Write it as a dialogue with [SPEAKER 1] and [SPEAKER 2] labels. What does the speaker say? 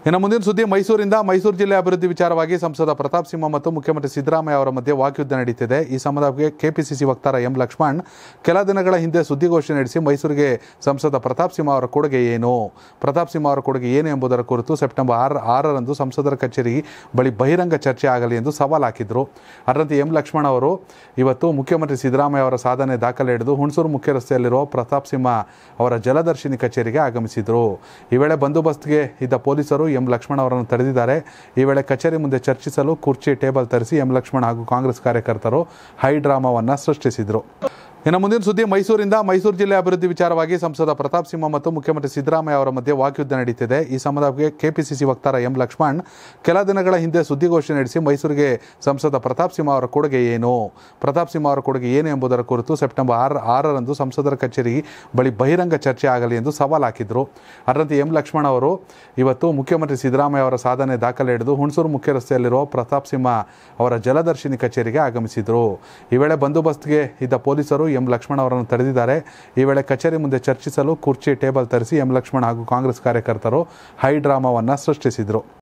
[SPEAKER 1] ಇನ್ನು ಮುಂದಿನ ಸುದ್ದಿ ಮೈಸೂರಿಂದ ಮೈಸೂರು ಜಿಲ್ಲೆ ಅಭಿವೃದ್ಧಿ ವಿಚಾರವಾಗಿ ಸಂಸದ ಪ್ರತಾಪ್ ಸಿಂಹ ಮತ್ತು ಮುಖ್ಯಮಂತ್ರಿ ಸಿದ್ದರಾಮಯ್ಯ ಅವರ ಮಧ್ಯೆ ವಾಕ್ಯುದ್ಧ ನಡೀತಿದೆ ಈ ಸಂಬಂಧಕ್ಕೆ ಕೆಪಿಸಿಸಿ ವಕ್ತಾರ ಎಂ ಲಕ್ಷ್ಮಣ್ ಕೆಲ ದಿನಗಳ ಹಿಂದೆ ಸುದ್ದಿಗೋಷ್ಠಿ ನಡೆಸಿ ಮೈಸೂರಿಗೆ ಸಂಸದ ಪ್ರತಾಪ್ ಸಿಂಹ ಅವರ ಕೊಡುಗೆ ಏನು ಪ್ರತಾಪ್ ಸಿಂಹ ಅವರ ಕೊಡುಗೆ ಏನು ಎಂಬುದರ ಕುರಿತು ಸೆಪ್ಟೆಂಬರ್ ಆರು ಆರರಂದು ಸಂಸದರ ಕಚೇರಿ ಬಳಿ ಬಹಿರಂಗ ಚರ್ಚೆ ಆಗಲಿ ಎಂದು ಸವಾಲು ಹಾಕಿದರು ಅದರಂತೆ ಎಂ ಲಕ್ಷ್ಮಣ್ ಅವರು ಇವತ್ತು ಮುಖ್ಯಮಂತ್ರಿ ಸಿದ್ದರಾಮಯ್ಯ ಅವರ ಸಾಧನೆ ದಾಖಲೆ ಹಿಡಿದು ಹುಣಸೂರು ಮುಖ್ಯ ರಸ್ತೆಯಲ್ಲಿರುವ ಪ್ರತಾಪ್ ಸಿಂಹ ಅವರ ಜಲದರ್ಶಿನಿ ಕಚೇರಿಗೆ ಆಗಮಿಸಿದರು ಈ ವೇಳೆ ಬಂದೋಬಸ್ತ್ಗೆ ಇದ್ದ ಪೊಲೀಸರು ಎಂ ಲಕ್ಷ್ಮಣ್ ಅವರನ್ನು ತಡೆದಿದ್ದಾರೆ ಈ ವೇಳೆ ಕಚೇರಿ ಮುಂದೆ ಚರ್ಚಿಸಲು ಕುರ್ಚಿ ಟೇಬಲ್ ತರಿಸಿ ಎಂ ಲಕ್ಷ್ಮಣ್ ಹಾಗೂ ಕಾಂಗ್ರೆಸ್ ಕಾರ್ಯಕರ್ತರು ಹೈ ಡ್ರಾಮಾವನ್ನು ಸೃಷ್ಟಿಸಿದರು ಇನ್ನು ಮುಂದಿನ ಸುದ್ದಿ ಮೈಸೂರಿಂದ ಮೈಸೂರು ಜಿಲ್ಲೆ ಅಭಿವೃದ್ಧಿ ವಿಚಾರವಾಗಿ ಸಂಸದ ಪ್ರತಾಪ್ ಸಿಂಹ ಮತ್ತು ಮುಖ್ಯಮಂತ್ರಿ ಸಿದ್ದರಾಮಯ್ಯ ಅವರ ಮಧ್ಯೆ ವಾಕ್ಯುದ್ಧ ನಡೀತಿದೆ ಈ ಸಂಬಂಧಕ್ಕೆ ಕೆಪಿಸಿಸಿ ವಕ್ತಾರ ಎಂ ಲಕ್ಷ್ಮಣ್ ಕೆಲ ದಿನಗಳ ಹಿಂದೆ ಸುದ್ದಿಗೋಷ್ಠಿ ನಡೆಸಿ ಮೈಸೂರಿಗೆ ಸಂಸದ ಪ್ರತಾಪ್ ಸಿಂಹ ಅವರ ಕೊಡುಗೆ ಏನು ಪ್ರತಾಪ್ ಸಿಂಹ ಅವರ ಕೊಡುಗೆ ಏನು ಎಂಬುದರ ಕುರಿತು ಸೆಪ್ಟೆಂಬರ್ ಆರು ಆರರಂದು ಸಂಸದರ ಕಚೇರಿ ಬಳಿ ಬಹಿರಂಗ ಚರ್ಚೆ ಆಗಲಿ ಎಂದು ಸವಾಲು ಹಾಕಿದರು ಅದರಂತೆ ಎಂ ಲಕ್ಷ್ಮಣ್ ಅವರು ಇವತ್ತು ಮುಖ್ಯಮಂತ್ರಿ ಸಿದ್ದರಾಮಯ್ಯ ಅವರ ಸಾಧನೆ ದಾಖಲೆ ಹಿಡಿದು ಹುಣಸೂರು ಮುಖ್ಯ ರಸ್ತೆಯಲ್ಲಿರುವ ಪ್ರತಾಪ್ ಸಿಂಹ ಅವರ ಜಲದರ್ಶಿನಿ ಕಚೇರಿಗೆ ಆಗಮಿಸಿದರು ಈ ವೇಳೆ ಬಂದೋಬಸ್ತ್ಗೆ ಇದ್ದ ಪೊಲೀಸರು ಎಂ ಲಕ್ಷ್ಮಣ್ ಅವರನ್ನು ತಡೆದಿದ್ದಾರೆ ಈ ವೇಳೆ ಕಚೇರಿ ಮುಂದೆ ಚರ್ಚಿಸಲು ಕುರ್ಚಿ ಟೇಬಲ್ ತರಿಸಿ ಎಂ ಲಕ್ಷ್ಮಣ್ ಹಾಗೂ ಕಾಂಗ್ರೆಸ್ ಕಾರ್ಯಕರ್ತರು ಹೈ ಡ್ರಾಮಾವನ್ನು ಸೃಷ್ಟಿಸಿದರು